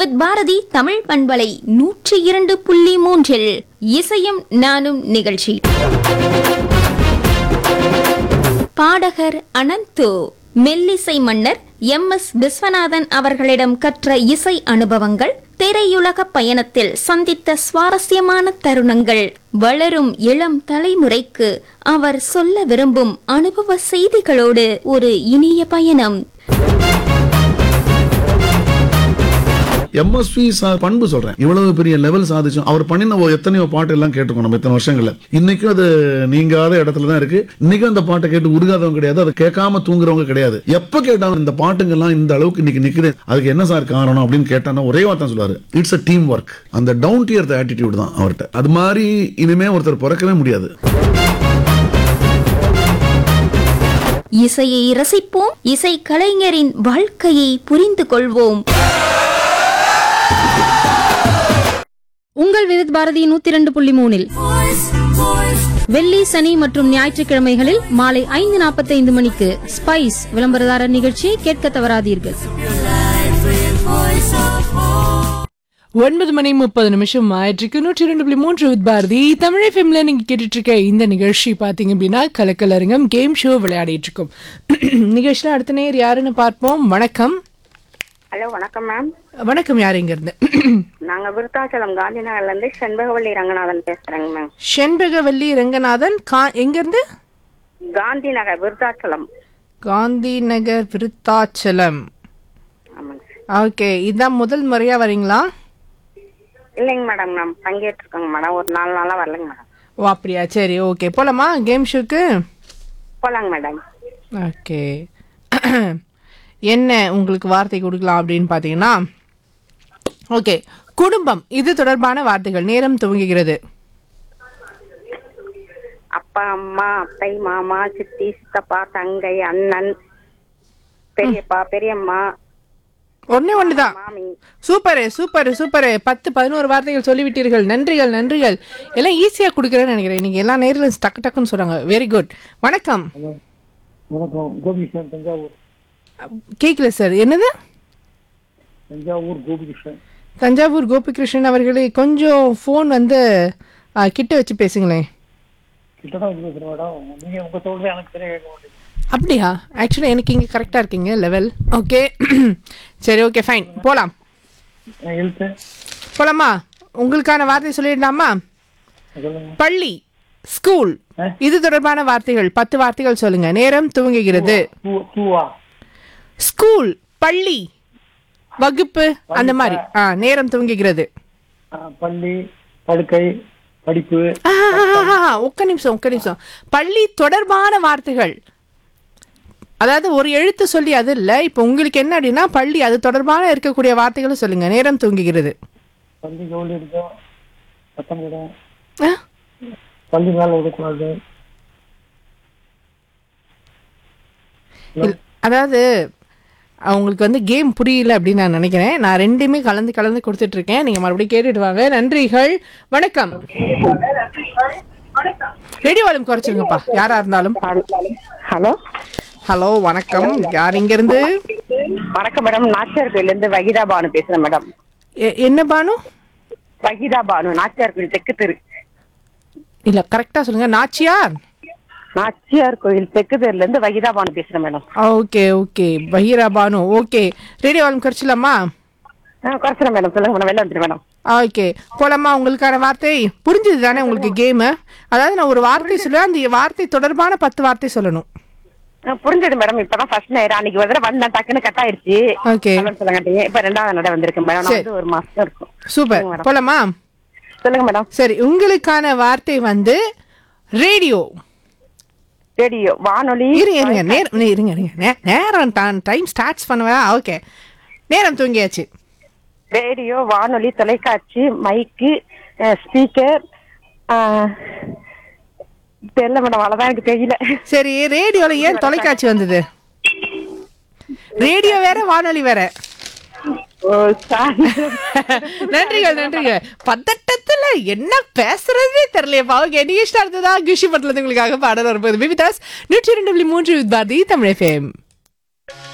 விவித் பாரதி தமிழ் பண்பலை நூற்றி இரண்டு புள்ளி மூன்றில் இசையும் நானும் நிகழ்ச்சி பாடகர் அனந்து மெல்லிசை மன்னர் எம் எஸ் விஸ்வநாதன் அவர்களிடம் கற்ற இசை அனுபவங்கள் திரையுலக பயணத்தில் சந்தித்த சுவாரஸ்யமான தருணங்கள் வளரும் இளம் தலைமுறைக்கு அவர் சொல்ல விரும்பும் அனுபவ செய்திகளோடு ஒரு இனிய பயணம் எம்எஸ்வி பண்பு சொல்றேன் இவ்வளவு பெரிய லெவல் சாதிச்சோம் அவர் பண்ணின ஒரு எத்தனையோ பாட்டு எல்லாம் கேட்டிருக்கோம் நம்ம இத்தனை வருஷங்கள்ல இன்னைக்கும் அது நீங்காத இடத்துல தான் இருக்கு இன்னைக்கும் அந்த பாட்டை கேட்டு உருகாதவங்க கிடையாது அதை கேட்காம தூங்குறவங்க கிடையாது எப்ப கேட்டாலும் இந்த பாட்டுங்கெல்லாம் இந்த அளவுக்கு இன்னைக்கு நிக்குது அதுக்கு என்ன சார் காரணம் அப்படின்னு கேட்டானா ஒரே வார்த்தை சொல்லுவாரு இட்ஸ் அ டீம் ஒர்க் அந்த டவுன் டியர் ஆட்டிடியூட் தான் அவர்கிட்ட அது மாதிரி இனிமே ஒருத்தர் பிறக்கவே முடியாது இசையை ரசிப்போம் இசை கலைஞரின் வாழ்க்கையை புரிந்து கொள்வோம் உங்கள் விவித் பாரதி நூத்தி இரண்டு புள்ளி மூணில் வெள்ளி சனி மற்றும் ஞாயிற்றுக்கிழமைகளில் மாலை ஐந்து நாற்பத்தைந்து மணிக்கு ஸ்பைஸ் விளம்பரதாரர் நிகழ்ச்சியை கேட்க தவறாதீர்கள் ஒன்பது மணி முப்பது நிமிஷம் ஆயிற்றுக்கு நூற்றி ரெண்டு புள்ளி மூன்று வித் பாரதி தமிழ் எஃப்எம்ல நீங்க கேட்டுட்டு இருக்க இந்த நிகழ்ச்சி பாத்தீங்க அப்படின்னா கலக்கலரங்கம் கேம் ஷோ விளையாடிட்டு இருக்கோம் நிகழ்ச்சியில அடுத்த நேர் யாருன்னு பார்ப்போம் வணக்கம் ஹலோ வணக்கம் மேம் வணக்கம் யார் இங்க இருந்து நாங்க விருத்தாச்சலம் காந்தி நகர்ல இருந்து செண்பகவல்லி ரங்கநாதன் பேசுறேங்க மேம் செண்பகவல்லி ரங்கநாதன் கா எங்க இருந்து காந்தி நகர் விருத்தாச்சலம் காந்தி நகர் விருத்தாச்சலம் ஆமாங்க ஓகே இதான் முதல் முறையா வரீங்களா இல்லைங்க மேடம் நான் பங்கேற்றிருக்கேங்க மேடம் ஒரு நாலு நாளா வரலைங்க மேடம் ஓ அப்படியா சரி ஓகே போலாமா கேம் ஷோக்கு போலாங்க மேடம் ஓகே என்ன உங்களுக்கு வார்த்தை கொடுக்கலாம் அப்படின்னு பார்த்தீங்கன்னா ஓகே குடும்பம் இது தொடர்பான வார்த்தைகள் நேரம் துவங்குகிறது அப்பா அம்மா அத்தை மாமா சித்தி சித்தப்பா தங்கை அண்ணன் பெரியப்பா பெரியம்மா ஒண்ணே ஒண்ணுதான் மாமி சூப்பரு சூப்பரு சூப்பரு பத்து பதினோரு வார்த்தைகள் சொல்லிவிட்டீர்கள் நன்றிகள் நன்றிகள் எல்லாம் ஈஸியாக கொடுக்குறேன்னு நினைக்கிறேன் இன்னைக்கு எல்லா நேரிலும் டக்கு டக்குன்னு சொல்றாங்க வெரி குட் வணக்கம் வணக்கம் கோபிகிருஷ்ணன் தஞ்சாவூர் கேட்கல சார் என்னது தஞ்சாவூர் கோபிகிருஷ்ணன் தஞ்சாவூர் கோபிகிருஷ்ணன் அவர்களே கொஞ்சம் ஃபோன் வந்து ஆ, கிட்ட வச்சு பேசுங்களேன் கிட்ட தான் வச்சு பேசுறேன் மேடம் நீங்க உங்க சொல்றது எனக்கு சரியா கேட்க மாட்டேங்குது அப்படியா ஆக்சுவலி எனக்கு இங்கே கரெக்டாக இருக்கீங்க லெவல் ஓகே சரி ஓகே ஃபைன் போகலாம் நான் எழுத்து போலாமா உங்களுக்கான வார்த்தை சொல்லிடலாமா சொல்லுங்க பள்ளி ஸ்கூல் இது தொடர்பான வார்த்தைகள் பத்து வார்த்தைகள் சொல்லுங்க நேரம் துவங்குகிறது தூ தூவா ஸ்கூல் பள்ளி வகுப்பு அந்த மாதிரி ஆ நேரம் துவங்குகிறது ஆ, பள்ளி படுக்கை படிப்பு ஆ, ஆ, ஆ, ஆ, ஒக்க நிமிஷம் ஒக்க நிமிஷம் பள்ளி தொடர்பான வார்த்தைகள் அதாவது ஒரு எழுத்து சொல்லி அது இல்லை இப்போ உங்களுக்கு என்ன அப்படின்னா பள்ளி அது தொடர்பான இருக்கக்கூடிய வார்த்தைகளை சொல்லுங்க நேரம் துவங்குகிறது பள்ளி கவுளி இருக்கும் சத்தம் போடும் ஆ, பள்ளி மேல விடக்கூடாது இல்ல- அதாவது அவங்களுக்கு வந்து கேம் புரியல அப்படின்னு நான் நினைக்கிறேன் நான் ரெண்டுமே கலந்து கலந்து கொடுத்துட்டு இருக்கேன் நீங்க மறுபடியும் கேட்டுட்டு வாங்க நன்றிகள் வணக்கம் ரேடியோ வால்யூம் குறைச்சிருங்கப்பா யாரா இருந்தாலும் ஹலோ ஹலோ வணக்கம் யார் இங்க இருந்து வணக்கம் மேடம் நாச்சியார் கோயில இருந்து வகிதா பானு பேசுறேன் மேடம் எ- என்ன பானு வகிதா பானு நாச்சியார் கோயில் தெற்கு தெரு இல்ல கரெக்டா சொல்லுங்க நாச்சியார் நாச்சியார் கோயில் தெற்கு தெருல இருந்து வகிதா பானு பேசுறேன் madam okay okay Bahira Banu okay radio volume குறைச்சிடலாமா ஆ குறைச்சிடறேன் மேடம் சொல்லுங்க மேடம் வெளில வந்துடுறேன் மேடம் ஓகே போலாமா உங்களுக்கான வார்த்தை புரிஞ்சது தானே உங்களுக்கு கேமு அதாவது நான் ஒரு வார்த்தை சொல்லுவேன் அந்த வார்த்தை தொடர்பான பத்து வார்த்தை சொல்லணும் ஆ, புரிஞ்சது மேடம் இப்பதான் ஃபர்ஸ்ட் நேரம் அன்னைக்கு ஒரு தடவை வந்தேன் டக்குன்னு கட் ஆயிடுச்சு ஓகே சொல்லுங்க சொல்லுங்க இப்ப ரெண்டாவது நடை வந்திருக்கேன் மேடம் நான் சரி. வந்து ஒரு மாசம் இருக்கும் சூப்பர் சொல்லுங்க மேடம். போலாமா சொல்லுங்க மேடம் சரி உங்களுக்கான வார்த்தை வந்து ரேடியோ ரேடியோ வானொலி இருங்க இருங்க நேரம் நே- இருங்க இருங்க நே- நேரம் தான் டைம் ஸ்டார்ட்ஸ் பண்ணுவா ஓகே நேரம் தூங்கியாச்சு ரேடியோ வானொலி தொலைக்காட்சி மைக்கு ஸ்பீக்கர் தெரியல மேடம் அவ்வளவுதான் எனக்கு தெரியல சரி ரேடியோல ஏன் தொலைக்காட்சி வந்தது ரேடியோ வேற வானொலி வேற ஓ சாரி நன்றிகள் நன்றிகள் பதட்டத்துல என்ன பேசுறதே தெரியலையப்பா ஓகே நிகழ்ச்சி அடுத்ததா கிஷி பட்டில உங்களுக்காக பாடல் வரும்போது பிபிதாஸ் நூற்றி ரெண்டு புள்ளி மூன்று பாரதி தமிழ் எஃப்எம்